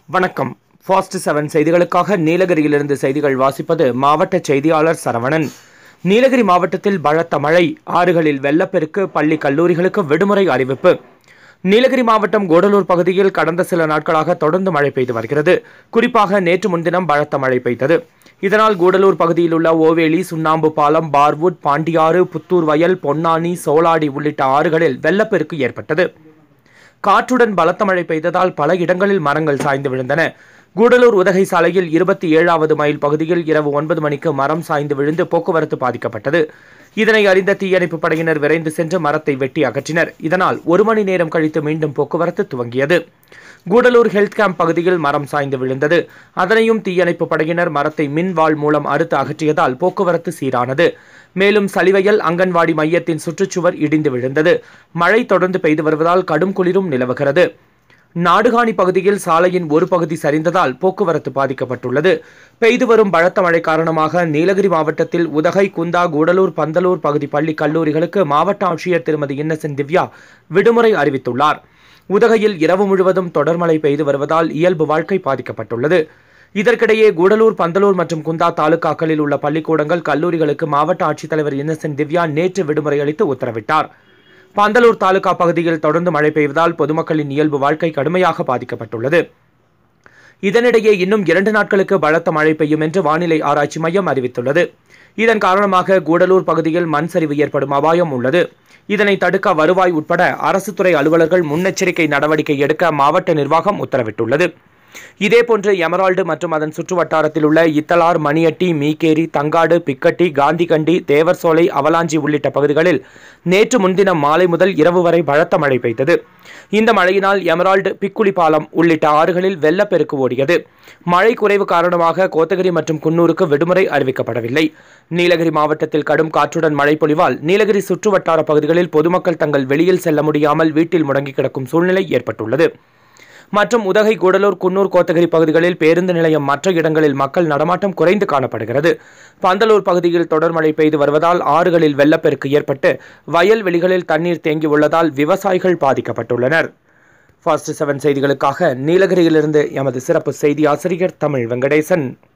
வணக்கம் fast seven செய்திகளுக்காக நீலகிரியிலிருந்து செய்திகள் வாசிப்பது மாவட்ட செய்தியாளர் சரவணன் நீலகிரி மாவட்டத்தில் பலத்த மழை ஆறுகளில் வெள்ளப்பெருக்கு பள்ளி கல்லூரிகளுக்கு விடுமுறை அறிவிப்பு நீலகிரி மாவட்டம் கூடலூர் பகுதியில் கடந்த சில நாட்களாக தொடர்ந்து மழை பெய்து வருகிறது குறிப்பாக நேற்று முன்தினம் பலத்த மழை பெய்தது இதனால் கூடலூர் பகுதியில் உள்ள ஓவேலி சுண்ணாம்பு பாலம் பார்வுட் பாண்டியாறு புத்தூர் வயல் பொன்னானி சோலாடி உள்ளிட்ட ஆறுகளில் வெள்ளப்பெருக்கு ஏற்பட்டது காற்றுடன் பலத்த மழை பெய்ததால் பல இடங்களில் மரங்கள் சாய்ந்து விழுந்தன கூடலூர் உதகை சாலையில் இருபத்தி ஏழாவது மைல் பகுதியில் இரவு ஒன்பது மணிக்கு மரம் சாய்ந்து விழுந்து போக்குவரத்து பாதிக்கப்பட்டது இதனை அறிந்த தீயணைப்பு படையினர் விரைந்து சென்று மரத்தை வெட்டி அகற்றினர் இதனால் ஒரு மணி நேரம் கழித்து மீண்டும் போக்குவரத்து துவங்கியது கூடலூர் ஹெல்த் கேம்ப் பகுதியில் மரம் சாய்ந்து விழுந்தது அதனையும் தீயணைப்பு படையினர் மரத்தை மின்வாள் மூலம் அறுத்து அகற்றியதால் போக்குவரத்து சீரானது மேலும் சலிவையல் அங்கன்வாடி மையத்தின் சுற்றுச்சுவர் இடிந்து விழுந்தது மழை தொடர்ந்து பெய்து வருவதால் கடும் குளிரும் நிலவுகிறது நாடுகாணி பகுதியில் சாலையின் ஒரு பகுதி சரிந்ததால் போக்குவரத்து பாதிக்கப்பட்டுள்ளது பெய்து வரும் பலத்த மழை காரணமாக நீலகிரி மாவட்டத்தில் உதகை குந்தா கூடலூர் பந்தலூர் பகுதி பள்ளி கல்லூரிகளுக்கு மாவட்ட ஆட்சியர் திருமதி இன்னசென்ட் திவ்யா விடுமுறை அறிவித்துள்ளார் உதகையில் இரவு முழுவதும் தொடர் மழை பெய்து வருவதால் இயல்பு வாழ்க்கை பாதிக்கப்பட்டுள்ளது இதற்கிடையே கூடலூர் பந்தலூர் மற்றும் குந்தா தாலுகாக்களில் உள்ள பள்ளிக்கூடங்கள் கல்லூரிகளுக்கு மாவட்ட ஆட்சித்தலைவர் இன்னசென்ட் திவ்யா நேற்று விடுமுறை அளித்து உத்தரவிட்டார் பந்தலூர் தாலுகா பகுதியில் தொடர்ந்து மழை பெய்வதால் பொதுமக்களின் இயல்பு வாழ்க்கை கடுமையாக பாதிக்கப்பட்டுள்ளது இதனிடையே இன்னும் இரண்டு நாட்களுக்கு பலத்த மழை பெய்யும் என்று வானிலை ஆராய்ச்சி மையம் அறிவித்துள்ளது இதன் காரணமாக கூடலூர் பகுதியில் மண் சரிவு ஏற்படும் அபாயம் உள்ளது இதனை தடுக்க வருவாய் உட்பட அரசு துறை அலுவலர்கள் முன்னெச்சரிக்கை நடவடிக்கை எடுக்க மாவட்ட நிர்வாகம் உத்தரவிட்டுள்ளது இதேபோன்று எமரால்டு மற்றும் அதன் சுற்று வட்டாரத்தில் உள்ள இத்தலார் மணியட்டி மீக்கேரி தங்காடு பிக்கட்டி காந்திகண்டி தேவர்சோலை அவலாஞ்சி உள்ளிட்ட பகுதிகளில் நேற்று முன்தினம் மாலை முதல் இரவு வரை பலத்த மழை பெய்தது இந்த மழையினால் எமரால்டு பிக்குளி பாலம் உள்ளிட்ட ஆறுகளில் வெள்ளப்பெருக்கு ஓடியது மழை குறைவு காரணமாக கோத்தகிரி மற்றும் குன்னூருக்கு விடுமுறை அறிவிக்கப்படவில்லை நீலகிரி மாவட்டத்தில் கடும் காற்றுடன் மழை பொழிவால் நீலகிரி சுற்றுவட்டார பகுதிகளில் பொதுமக்கள் தங்கள் வெளியில் செல்ல முடியாமல் வீட்டில் முடங்கி கிடக்கும் சூழ்நிலை ஏற்பட்டுள்ளது மற்றும் உதகை கூடலூர் குன்னூர் கோத்தகிரி பகுதிகளில் பேருந்து நிலையம் மற்ற இடங்களில் மக்கள் நடமாட்டம் குறைந்து காணப்படுகிறது பந்தலூர் பகுதியில் தொடர் மழை பெய்து வருவதால் ஆறுகளில் வெள்ளப்பெருக்கு ஏற்பட்டு வயல்வெளிகளில் தண்ணீர் தேங்கி உள்ளதால் விவசாயிகள் பாதிக்கப்பட்டுள்ளனர் ஃபாஸ்ட் செவன் செய்திகளுக்காக நீலகிரியிலிருந்து எமது சிறப்பு செய்தி ஆசிரியர் தமிழ் வெங்கடேசன்